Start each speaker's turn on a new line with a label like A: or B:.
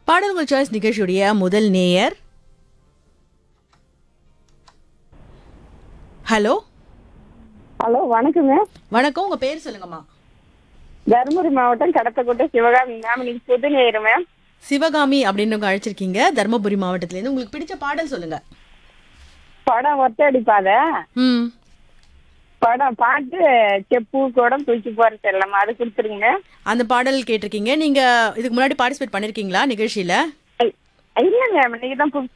A: பாடல்கள் சாய்ஸ் நிகழ்ச்சியுடைய முதல் நேயர் ஹலோ
B: ஹலோ வணக்கங்க
A: வணக்கம் உங்க பேர் சொல்லுங்கம்மா
B: தருமபுரி மாவட்டம் கடத்தக்கோட்டை சிவகாமி மேம் இன்னைக்கு புது நேரு மேம்
A: சிவகாமி அப்படின்னு அழைச்சிருக்கீங்க தர்மபுரி மாவட்டத்துல இருந்து உங்களுக்கு பிடிச்ச பாடல் சொல்லுங்க
B: படம் ஒத்தடிப்பாத
A: ம்
B: படம் பாட்டு செப்பு கூடம் தூக்கி போற செல்லம்மா அது கொடுத்துருங்க
A: அந்த பாடல் கேட்டிருக்கீங்க நீங்க இதுக்கு முன்னாடி பார்ட்டிசிபேட் பண்ணிருக்கீங்களா நிகழ்ச்சியில
B: இல்லைங்க இன்னைக்கு தான் புதுசு